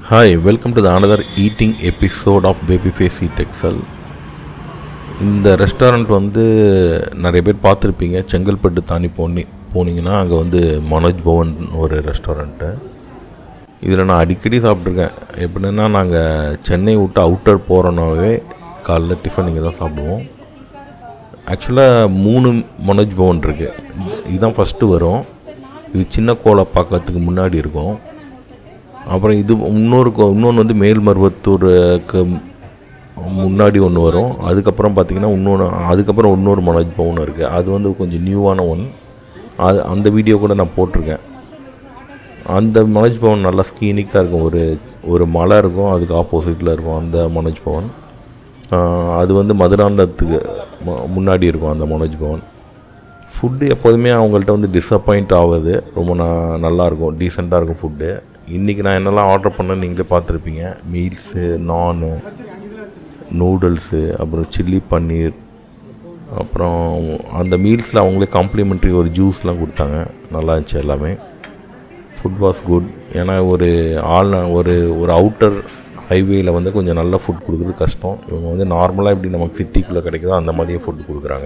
hi welcome to the another eating episode of baby face eat excel இந்த restaurant வந்து நிறைய பேர் பார்த்துருப்பீங்க செங்கல்பட்டு தாண்டி போனி போனீங்கன்னா அங்கே வந்து மனோஜ் பவன் ஒரு ரெஸ்டாரண்ட்டு இதில் நான் அடிக்கடி சாப்பிட்ருக்கேன் எப்படின்னா நாங்கள் சென்னை விட்டு அவுட்டர் போகிறோன்னாவே காலைல டிஃபன் இங்கே தான் சாப்பிடுவோம் ஆக்சுவலாக மூணு மனோஜ் பவன் இருக்குது இதுதான் ஃபஸ்ட்டு வரும் இது சின்ன கோலை பார்க்கறதுக்கு முன்னாடி இருக்கும் அப்புறம் இது இன்னொரு கோ- இன்னொன்று வந்து மேல்மருவத்தூருக்கு முன்னாடி ஒன்று வரும் அதுக்கப்புறம் பார்த்தீங்கன்னா இன்னொன்று அதுக்கப்புறம் இன்னொரு மனோஜ் பவன் இருக்குது அது வந்து கொஞ்சம் நியூவான ஒன் அது அந்த வீடியோ கூட நான் போட்டிருக்கேன் அந்த மனோஜ் பவன் நல்லா ஸ்கீனிக்காக இருக்கும் ஒரு ஒரு மலை இருக்கும் அதுக்கு ஆப்போசிட்டில் இருக்கும் அந்த மனோஜ் பவன் ஆஹ் அது வந்து மதுராந்தகத்துக்கு மு- முன்னாடி இருக்கும் அந்த மனோஜ் பவன் ஃபுட்டு எப்போதுமே அவங்கள்ட்ட வந்து டிசப்பாயிண்ட் ஆகுது ரொம்ப ந நல்லாயிருக்கும் டீசெண்டாக இருக்கும் ஃபுட்டு இன்றைக்கி நான் என்னெல்லாம் ஆர்டர் பண்ணேன்னு நீங்களே பார்த்துருப்பீங்க மீல்ஸு நானு நூடுல்ஸு அப்புறம் சில்லி பன்னீர் அப்புறம் அந்த மீல்ஸில் அவங்களே காம்ப்ளிமெண்ட்ரி ஒரு ஜூஸ்லாம் கொடுத்தாங்க நல்லா இருந்துச்சு எல்லாமே ஃபுட் வாஸ் குட் ஏன்னா ஒரு ஆள் ஒரு ஒரு அவுட்டர் ஹைவேயில் வந்து கொஞ்சம் நல்ல ஃபுட் கொடுக்குறது கஷ்டம் இவங்க வந்து நார்மலாக எப்படி நமக்கு சிட்டிக்குள்ளே கிடைக்குதோ அந்த மாதிரியே ஃபுட் கொடுக்குறாங்க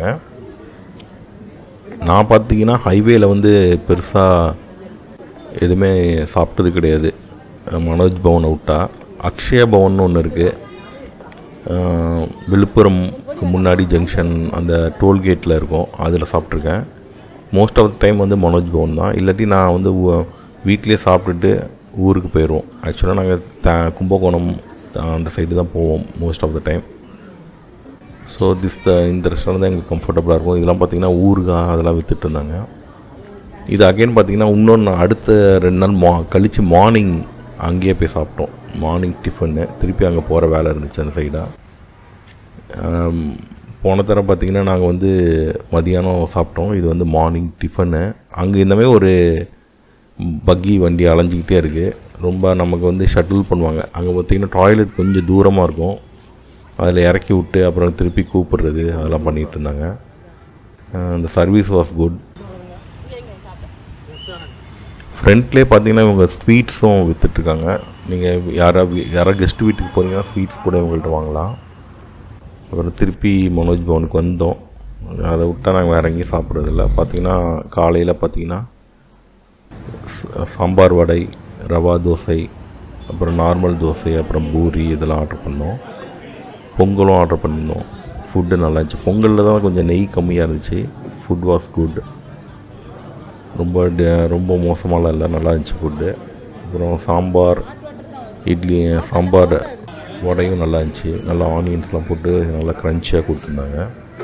நான் பார்த்தீங்கன்னா ஹைவேல வந்து பெருசாக எதுவுமே சாப்பிட்டது கிடையாது மனோஜ் பவனை விட்டா அக்ஷய பவன் ஒன்று இருக்குது விழுப்புரம்க்கு முன்னாடி ஜங்ஷன் அந்த டோல்கேட்டில் இருக்கும் அதில் சாப்பிட்ருக்கேன் மோஸ்ட் ஆஃப் த டைம் வந்து மனோஜ் பவன் தான் இல்லாட்டி நான் வந்து ஊ- வீட்டிலேயே சாப்பிட்டுட்டு ஊருக்கு போயிடுவோம் ஆக்சுவலாக நாங்கள் த கும்பகோணம் அந்த சைடு தான் போவோம் most of the time so this the இந்த ரெஸ்டாரண்ட் தான் எங்களுக்கு கம்ஃபர்டபுளாக இருக்கும் இதெல்லாம் பார்த்தீங்கன்னா ஊறுகாய் அதெல்லாம் வித்துட்டு இருந்தாங்க இது அகைன் பார்த்தீங்கன்னா இன்னொன்று அடுத்த ரெண்டு நாள் மா கழித்து மார்னிங் அங்கேயே போய் சாப்பிட்டோம் மார்னிங் டிஃபன்னு திருப்பி அங்கே போகிற வேலை இருந்துச்சு அந்த சைடாக போன தடவை பார்த்தீங்கன்னா நாங்கள் வந்து மதியானம் சாப்பிட்டோம் இது வந்து மார்னிங் டிஃபனு அங்கே இந்த மாதிரி ஒரு பக்கி வண்டி அலைஞ்சிக்கிட்டே இருக்குது ரொம்ப நமக்கு வந்து ஷட்டில் பண்ணுவாங்க அங்கே பார்த்தீங்கன்னா டாய்லெட் கொஞ்சம் தூரமாக இருக்கும் அதில் இறக்கி விட்டு அப்புறம் திருப்பி கூப்பிடுறது அதெல்லாம் பண்ணிகிட்டு இருந்தாங்க அஹ் அந்த சர்வீஸ் வாஸ் குட் ஃப்ரண்ட்லேயே பார்த்தீங்கன்னா இவங்க ஸ்வீட்ஸும் விற்றுட்ருக்காங்க நீங்கள் யாராவது யாராவது கெஸ்ட் வீட்டுக்கு போனீங்கன்னா ஸ்வீட்ஸ் கூட இவங்கள்ட்ட வாங்கலாம் அப்புறம் திருப்பி மனோஜ் பவனுக்கு வந்தோம் அதை விட்டால் நாங்கள் வேறு எங்கேயும் சாப்பிட்றதில்ல பார்த்தீங்கன்னா காலையில் பார்த்தீங்கன்னா ச- சாம்பார் வடை ரவா தோசை அப்புறம் நார்மல் தோசை அப்புறம் பூரி இதெல்லாம் ஆர்டர் பண்ணோம் பொங்கலும் ஆர்டர் பண்ணியிருந்தோம் ஃபுட்டு நல்லா இருந்துச்சு பொங்கலில் தான் கொஞ்சம் நெய் கம்மியாக இருந்துச்சு ஃபுட் வாஸ் குட் ரொம்ப ட- ரொம்ப மோசமாலாம் இல்லை நல்லா இருந்துச்சு ஃபுட்டு அப்புறம் சாம்பார் இட்லி சாம்பார் வடையும் நல்லா இருந்துச்சு நல்லா ஆனியன்ஸ்லாம் போட்டு நல்லா க்ரன்ச்சியாக கொடுத்துருந்தாங்க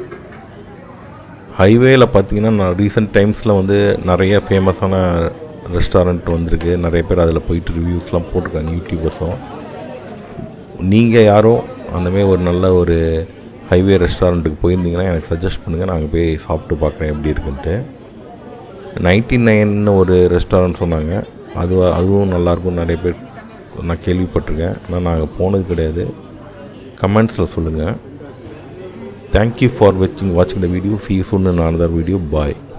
ஹைவேல பார்த்தீங்கன்னா நான் ரீசெண்ட் டைம்ஸில் வந்து நிறைய ஃபேமஸான ரெஸ்டாரண்ட் வந்திருக்கு நிறைய பேர் அதில் போயிட்டு ரிவ்யூஸ்லாம் போட்டிருக்காங்க யூடியூபர்ஸும் நீங்கள் யாரும் அந்தமாரி ஒரு நல்ல ஒரு ஹைவே ரெஸ்டாரண்ட்டுக்கு போயிருந்தீங்கன்னா எனக்கு சஜஸ்ட் பண்ணுங்கள் நாங்கள் போய் சாப்பிட்டு பார்க்குறேன் எப்படி இருக்குன்ட்டு நைன்டி நைன்னு ஒரு ரெஸ்டாரண்ட் சொன்னாங்க அது அதுவும் நல்லாயிருக்கும் நிறைய பேர் நான் கேள்விப்பட்டிருக்கேன் ஆனால் நாங்கள் போனது கிடையாது கமெண்ட்ஸில் சொல்லுங்கள் தேங்க்யூ ஃபார் வாட்சிங் வாட்சிங் the video C soon in another video bye